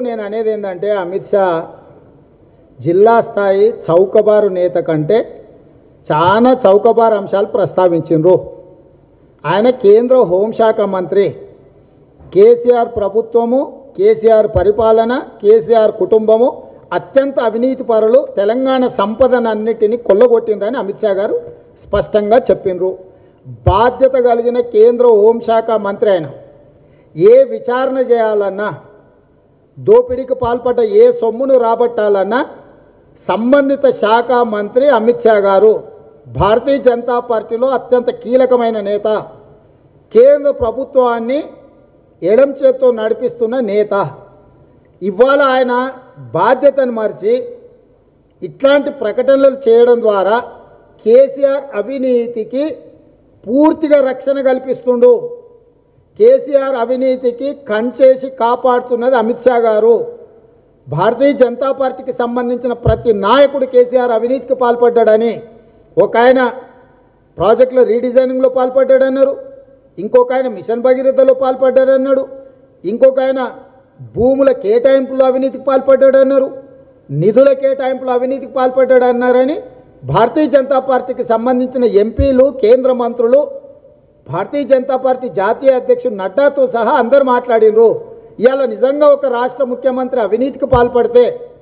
నేను అనేది ఏంటంటే అమిత్ షా జిల్లా స్థాయి చౌకబారు నేత కంటే చాలా చౌకబారు అంశాలు ప్రస్తావించిండ్రు ఆయన కేంద్ర హోంశాఖ మంత్రి కేసీఆర్ ప్రభుత్వము కేసీఆర్ పరిపాలన కేసీఆర్ కుటుంబము అత్యంత అవినీతి పరులు తెలంగాణ సంపదనన్నిటినీ కొల్లగొట్టిండ్రని అమిత్ షా గారు స్పష్టంగా చెప్పిండ్రు బాధ్యత కలిగిన కేంద్ర హోంశాఖ మంత్రి ఆయన ఏ విచారణ చేయాలన్నా దోపిడీకి పాల్పడ్డ ఏ సొమ్మును రాబట్టాలన్నా సంబంధిత శాఖ మంత్రి అమిత్ షా గారు భారతీయ జనతా పార్టీలో అత్యంత కీలకమైన నేత కేంద్ర ప్రభుత్వాన్ని ఎడం చేత్తో నడిపిస్తున్న నేత ఇవాళ ఆయన బాధ్యతను మరిచి ఇట్లాంటి ప్రకటనలు చేయడం ద్వారా కేసీఆర్ అవినీతికి పూర్తిగా రక్షణ కల్పిస్తుండు కేసీఆర్ అవినీతికి కంచేసి కాపాడుతున్నది అమిత్ షా గారు భారతీయ జనతా పార్టీకి సంబంధించిన ప్రతి నాయకుడు కేసీఆర్ అవినీతికి పాల్పడ్డాడని ఒక ఆయన ప్రాజెక్టుల రీడిజైనింగ్లో పాల్పడ్డాడన్నారు ఇంకొక ఆయన మిషన్ భగీరథలో పాల్పడ్డాడన్నాడు ఇంకొక ఆయన భూముల కేటాయింపులో అవినీతికి పాల్పడ్డాడన్నారు నిధుల కేటాయింపులో అవినీతికి పాల్పడ్డాడన్నారని భారతీయ జనతా పార్టీకి సంబంధించిన ఎంపీలు కేంద్ర మంత్రులు భారతీయ జనతా పార్టీ జాతీయ అధ్యక్షుడు నడ్డాతో సహా అందరు మాట్లాడినరు ఇవాళ నిజంగా ఒక రాష్ట్ర ముఖ్యమంత్రి అవినీతికి పాల్పడితే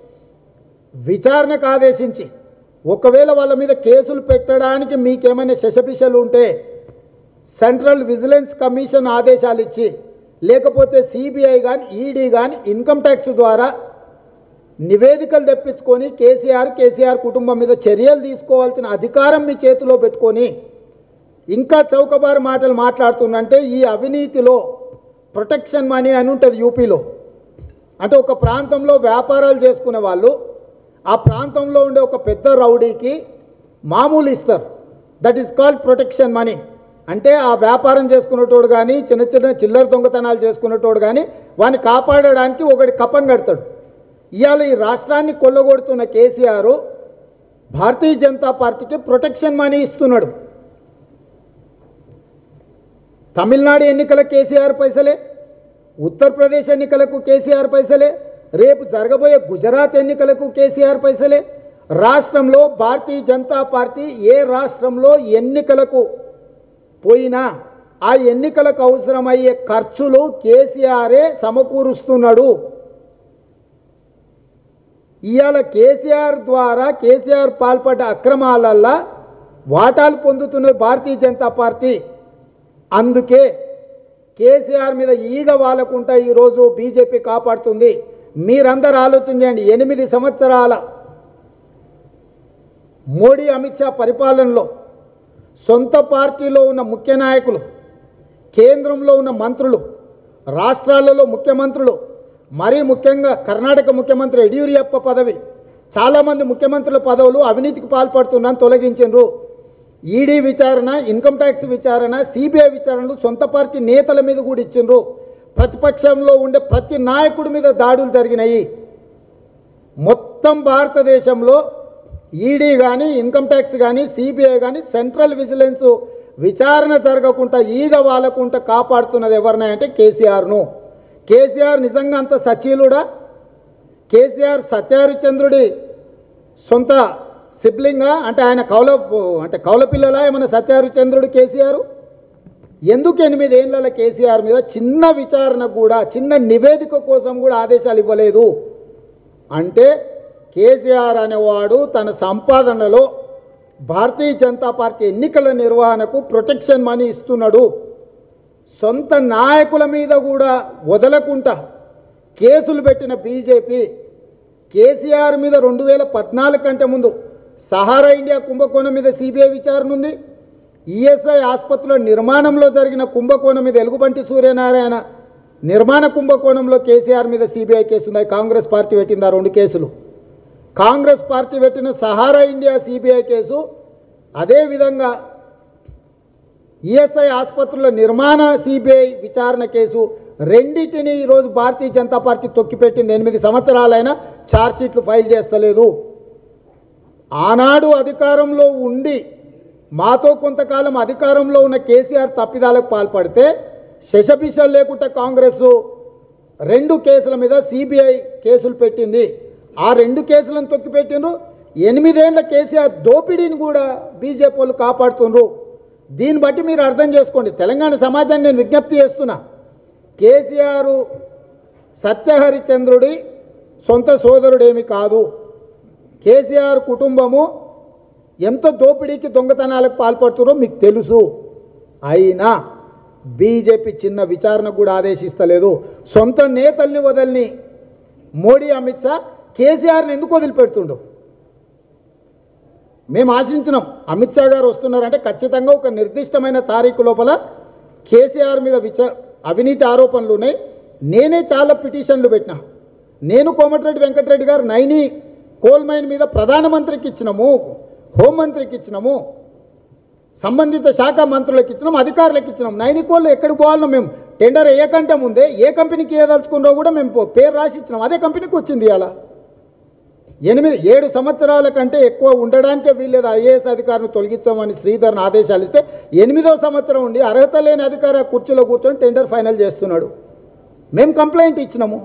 విచారణకు ఆదేశించి ఒకవేళ వాళ్ళ మీద కేసులు పెట్టడానికి మీకేమైనా శశపిషలు ఉంటే సెంట్రల్ విజిలెన్స్ కమిషన్ ఆదేశాలు ఇచ్చి లేకపోతే సిబిఐ కానీ ఈడీ కానీ ఇన్కమ్ ట్యాక్స్ ద్వారా నివేదికలు తెప్పించుకొని కేసీఆర్ కేసీఆర్ కుటుంబం మీద చర్యలు తీసుకోవాల్సిన అధికారం మీ చేతిలో పెట్టుకొని ఇంకా చౌకబారు మాటలు మాట్లాడుతుందంటే ఈ అవినీతిలో ప్రొటెక్షన్ మనీ అని ఉంటుంది యూపీలో అంటే ఒక ప్రాంతంలో వ్యాపారాలు చేసుకునే వాళ్ళు ఆ ప్రాంతంలో ఉండే ఒక పెద్ద రౌడీకి మామూలు ఇస్తారు that is called protection money అంటే ఆ వ్యాపారం చేసుకునేటోడు కానీ చిన్న చిన్న చిల్లర దొంగతనాలు చేసుకునేటోడు కానీ వాడిని కాపాడడానికి ఒకటి కప్పం కడతాడు ఇవాళ ఈ రాష్ట్రాన్ని కొల్లగొడుతున్న కేసీఆర్ భారతీయ జనతా పార్టీకి ప్రొటెక్షన్ మనీ ఇస్తున్నాడు తమిళనాడు ఎన్నికల కేసీఆర్ పైసలే ఉత్తరప్రదేశ్ ఎన్నికలకు కేసీఆర్ పైసలే రేపు జరగబోయే గుజరాత్ ఎన్నికలకు కేసీఆర్ పైసలే రాష్ట్రంలో భారతీయ జనతా పార్టీ ఏ రాష్ట్రంలో ఎన్నికలకు పోయినా ఆ ఎన్నికలకు అవసరమయ్యే ఖర్చులు కేసీఆరే సమకూరుస్తున్నాడు ఇవాళ కేసీఆర్ ద్వారా కేసీఆర్ పాల్పడ్డ అక్రమాలల్లా వాటాలు పొందుతున్నది భారతీయ జనతా పార్టీ అందుకే కేసీఆర్ మీద ఈగ వాలకుంటా ఈరోజు బీజేపీ కాపాడుతుంది మీరందరూ ఆలోచన చేయండి ఎనిమిది సంవత్సరాల మోడీ అమిత్ షా పరిపాలనలో సొంత పార్టీలో ఉన్న ముఖ్య నాయకులు కేంద్రంలో ఉన్న మంత్రులు రాష్ట్రాలలో ముఖ్యమంత్రులు మరీ ముఖ్యంగా కర్ణాటక ముఖ్యమంత్రి యడియూరప్ప పదవి చాలామంది ముఖ్యమంత్రుల పదవులు అవినీతికి పాల్పడుతున్నారని తొలగించారు ఈడీ విచారణ ఇన్కమ్ ట్యాక్స్ విచారణ సిబిఐ విచారణలు సొంత పార్టీ నేతల మీద కూడా ఇచ్చిండ్రు ప్రతిపక్షంలో ఉండే ప్రతి నాయకుడి మీద దాడులు జరిగినాయి మొత్తం భారతదేశంలో ఈడీ కానీ ఇన్కమ్ ట్యాక్స్ కానీ సిబిఐ కానీ సెంట్రల్ విజిలెన్స్ విచారణ జరగకుండా ఈగ వాలకుండా కాపాడుతున్నది ఎవరినా అంటే కేసీఆర్ను కేసీఆర్ నిజంగా అంత సచీలుడా కేసీఆర్ సత్యహరిచంద్రుడి సొంత సిబ్లింగా అంటే ఆయన కౌల అంటే కౌల పిల్లలా ఏమైనా సత్యహరిచంద్రుడు కేసీఆర్ ఎందుకు ఎనిమిదేళ్ల కేసీఆర్ మీద చిన్న విచారణ కూడా చిన్న నివేదిక కోసం కూడా ఆదేశాలు ఇవ్వలేదు అంటే కేసీఆర్ అనేవాడు తన సంపాదనలో భారతీయ జనతా పార్టీ ఎన్నికల నిర్వహణకు ప్రొటెక్షన్ మనీ ఇస్తున్నాడు సొంత నాయకుల మీద కూడా వదలకుండా కేసులు పెట్టిన బీజేపీ కేసీఆర్ మీద రెండు వేల పద్నాలుగు కంటే ముందు సహారా ఇండియా కుంభకోణం మీద సిబిఐ విచారణ ఉంది ఈఎస్ఐ ఆసుపత్రిలో నిర్మాణంలో జరిగిన కుంభకోణం మీద ఎలుగుబంటి సూర్యనారాయణ నిర్మాణ కుంభకోణంలో కేసీఆర్ మీద సిబిఐ కేసు ఉంది కాంగ్రెస్ పార్టీ పెట్టింది ఆ రెండు కేసులు కాంగ్రెస్ పార్టీ పెట్టిన సహారా ఇండియా సిబిఐ కేసు అదేవిధంగా ఈఎస్ఐ ఆసుపత్రుల నిర్మాణ సిబిఐ విచారణ కేసు రెండింటిని ఈరోజు భారతీయ జనతా పార్టీ తొక్కిపెట్టింది ఎనిమిది సంవత్సరాలైనా ఛార్జ్షీట్లు ఫైల్ చేస్తలేదు ఆనాడు అధికారంలో ఉండి మాతో కొంతకాలం అధికారంలో ఉన్న కేసీఆర్ తప్పిదాలకు పాల్పడితే శశబిష లేకుండా కాంగ్రెస్ రెండు కేసుల మీద సిబిఐ కేసులు పెట్టింది ఆ రెండు కేసులను తొక్కిపెట్టిండ్రు ఎనిమిదేళ్ల కేసీఆర్ దోపిడీని కూడా బీజేపీ వాళ్ళు కాపాడుతుండ్రు దీన్ని బట్టి మీరు అర్థం చేసుకోండి తెలంగాణ సమాజాన్ని నేను విజ్ఞప్తి చేస్తున్నా కేసీఆర్ సత్యహరిచంద్రుడి సొంత సోదరుడేమి కాదు కేసీఆర్ కుటుంబము ఎంత దోపిడీకి దొంగతనాలకు పాల్పడుతున్నారో మీకు తెలుసు అయినా బీజేపీ చిన్న విచారణ కూడా ఆదేశిస్తలేదు సొంత నేతల్ని వదలని మోడీ అమిత్ షా కేసీఆర్ని ఎందుకు వదిలిపెడుతుండు మేము ఆశించినాం అమిత్ షా గారు వస్తున్నారంటే ఖచ్చితంగా ఒక నిర్దిష్టమైన తారీఖు లోపల కేసీఆర్ మీద విచ అవినీతి ఆరోపణలు ఉన్నాయి నేనే చాలా పిటిషన్లు పెట్టినా నేను కోమటిరెడ్డి వెంకటరెడ్డి గారు నైని కోల్ మైన్ మీద ప్రధానమంత్రికి ఇచ్చినాము హోంమంత్రికి ఇచ్చినాము సంబంధిత శాఖ మంత్రులకు ఇచ్చినాం అధికారులకు ఇచ్చినాం నైనికోళ్ళు ఎక్కడికి పోవాలనో మేము టెండర్ వేయకంటే ముందే ఏ కంపెనీకి ఏదలుచుకున్నో కూడా మేము పో- పేరు రాసి ఇచ్చినాం అదే కంపెనీకి వచ్చింది అలా ఎనిమిది ఏడు సంవత్సరాల కంటే ఎక్కువ ఉండడానికే వీల్లేదు ఐఏఎస్ అధికారిని తొలగించామని శ్రీధర్ని ఆదేశాలు ఇస్తే ఎనిమిదో సంవత్సరం ఉండి అర్హత లేని అధికారి ఆ కుర్చీలో కూర్చొని టెండర్ ఫైనల్ చేస్తున్నాడు మేము కంప్లైంట్ ఇచ్చినాము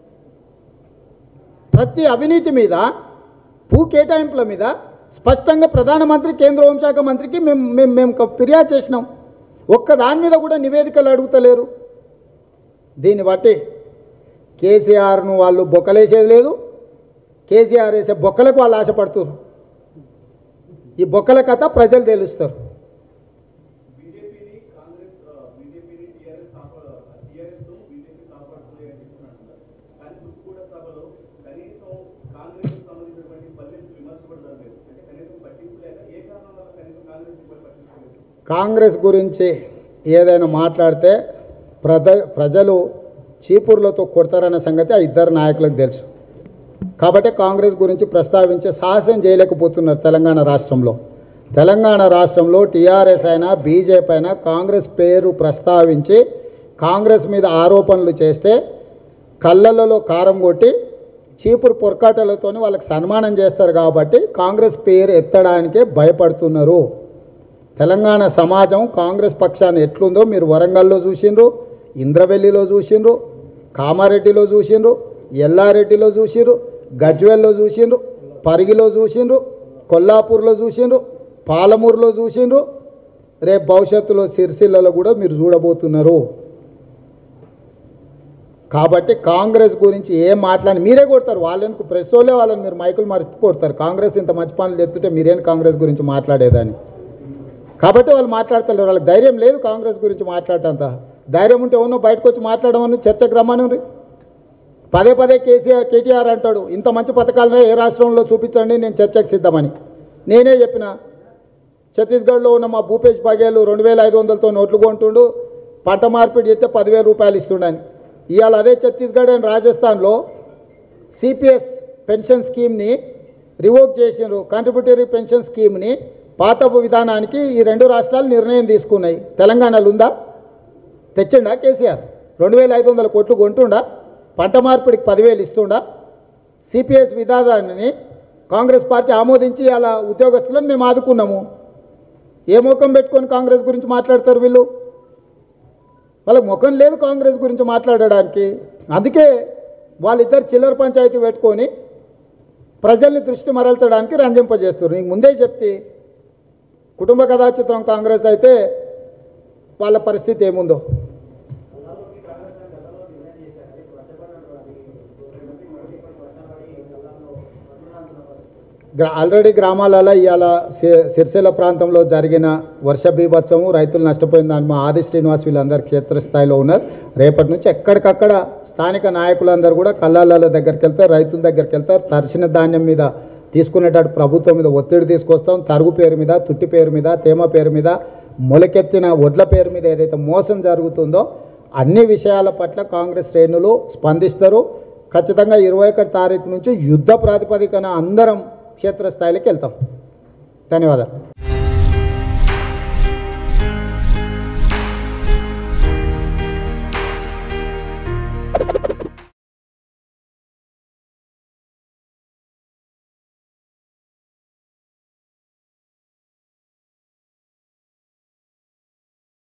ప్రతి అవినీతి మీద భూ కేటాయింపుల మీద స్పష్టంగా ప్రధానమంత్రి కేంద్ర హోంశాఖ మంత్రికి మేము మేము మేము ఒక ఫిర్యాదు చేసినాం ఒక్క దాని మీద కూడా నివేదికలు అడుగుతలేరు దీన్ని బట్టి కేసీఆర్ను వాళ్ళు బొక్కలేసేది లేదు కేసీఆర్ వేసే బొక్కలకు వాళ్ళు ఆశపడుతున్నారు ఈ బొక్కల కథ ప్రజలు తెలుస్తారు బీజేపీని కాంగ్రెస్ బీజేపీని టీఆర్ఎస్ టీఆర్ఎస్ ను బీజేపీ కాపాడుతుంది అని చెప్తున్నాను కానీ తుక్కుగూడ సభలో కనీసం కాంగ్రెస్ సంబంధించినటువంటి పల్లెలు విమర్శపడతారు లేదు అంటే కనీసం పట్టింపు లేక ఏ కారణం వల్ల కనీసం కాంగ్రెస్ ఇప్పుడు పట్టించుకోలేదు కాంగ్రెస్ గురించి ఏదైనా మాట్లాడితే ప్రజ ప్రజలు చీపుర్లతో కొడతారన్న సంగతి ఆ ఇద్దరు నాయకులకు తెలుసు కాబట్టి కాంగ్రెస్ గురించి ప్రస్తావించే సాహసం చేయలేకపోతున్నారు తెలంగాణ రాష్ట్రంలో తెలంగాణ రాష్ట్రంలో టీఆర్ఎస్ అయినా బీజేపీ అయినా కాంగ్రెస్ పేరు ప్రస్తావించి కాంగ్రెస్ మీద ఆరోపణలు చేస్తే కళ్ళలలో కారం కొట్టి చీపురు పొరకాటలతో వాళ్ళకి సన్మానం చేస్తారు కాబట్టి కాంగ్రెస్ పేరు ఎత్తడానికే భయపడుతున్నారు తెలంగాణ సమాజం కాంగ్రెస్ పక్షాన్ని ఎట్లుందో మీరు వరంగల్లో చూసిండ్రు ఇంద్రవెల్లిలో చూసిండ్రు కామారెడ్డిలో చూసిండ్రు ఎల్లారెడ్డిలో చూసిండ్రు గజ్వెల్లో చూసిండ్రు పరిగిలో చూసిండ్రు కొల్లాపూర్లో చూసిండ్రు పాలమూరులో చూసిండ్రు రేపు భవిష్యత్తులో సిరిసిల్లలో కూడా మీరు చూడబోతున్నారు కాబట్టి కాంగ్రెస్ గురించి ఏం మాట్లాడి మీరే కొడతారు వాళ్ళెందుకు ప్రెస్ వాళ్ళే వాళ్ళని మీరు మైకులు మర్చి కొడతారు కాంగ్రెస్ ఇంత మంచి పనులు ఎత్తుంటే మీరేం కాంగ్రెస్ గురించి మాట్లాడేదని కాబట్టి వాళ్ళు మాట్లాడతలేరు వాళ్ళకి ధైర్యం లేదు కాంగ్రెస్ గురించి మాట్లాడటంత ధైర్యం ఉంటే ఉన్నో బయటకు వచ్చి మాట్లాడమని చర్చకు రమ్మని పదే పదే కేసీఆర్ కేటీఆర్ అంటాడు ఇంత మంచి పథకాలను ఏ రాష్ట్రంలో చూపించండి నేను చర్చకు సిద్ధమని నేనే చెప్పిన ఛత్తీస్గఢ్లో ఉన్న మా భూపేష్ బఘేలు రెండు వేల ఐదు వందలతో నోట్లు కొంటుండు పంట మార్పిడి చేస్తే పదివేల రూపాయలు ఇస్తుండని ఇవాళ అదే ఛత్తీస్గఢ్ అండ్ రాజస్థాన్లో సిపిఎస్ పెన్షన్ స్కీమ్ని రివోక్ చేసినారు కాంట్రిబ్యూటరీ పెన్షన్ స్కీమ్ని పాత విధానానికి ఈ రెండు రాష్ట్రాలు నిర్ణయం తీసుకున్నాయి తెలంగాణలో ఉందా తెచ్చిండా కేసీఆర్ రెండు వేల ఐదు వందల కోట్లు కొంటుండా పంట మార్పిడికి పదివేలు ఇస్తుండా సిపిఎస్ విధానాన్ని కాంగ్రెస్ పార్టీ ఆమోదించి అలా ఉద్యోగస్తులను మేము ఆదుకున్నాము ఏ ముఖం పెట్టుకొని కాంగ్రెస్ గురించి మాట్లాడతారు వీళ్ళు వాళ్ళకి ముఖం లేదు కాంగ్రెస్ గురించి మాట్లాడడానికి అందుకే వాళ్ళిద్దరు చిల్లర పంచాయతీ పెట్టుకొని ప్రజల్ని దృష్టి మరల్చడానికి రంజింపజేస్తారు నీకు ముందే చెప్తే కుటుంబ కథా చిత్రం కాంగ్రెస్ అయితే వాళ్ళ పరిస్థితి ఏముందో గ్రా ఆల్రెడీ గ్రామాలలో ఇవాళ సి- సిరిసిల్ల ప్రాంతంలో జరిగిన వర్ష బీభత్సము రైతులు నష్టపోయిన దాని మా ఆది శ్రీనివాస్ వీళ్ళందరూ క్షేత్రస్థాయిలో ఉన్నారు రేపటి నుంచి ఎక్కడికక్కడ స్థానిక నాయకులందరూ కూడా కల్లాల దగ్గరికి వెళ్తారు రైతుల దగ్గరికి వెళ్తారు తరిసిన ధాన్యం మీద తీసుకునేటట్టు ప్రభుత్వం మీద ఒత్తిడి తీసుకొస్తాం తరుగు పేరు మీద తుట్టి పేరు మీద తేమ పేరు మీద మొలకెత్తిన ఒడ్ల పేరు మీద ఏదైతే మోసం జరుగుతుందో అన్ని విషయాల పట్ల కాంగ్రెస్ శ్రేణులు స్పందిస్తారు ఖచ్చితంగా ఇరవై ఒకటి తారీఖు నుంచి యుద్ధ ప్రాతిపదికన అందరం క్షేత్రస్థాయిలోకి వెళ్తాం ధన్యవాదాలు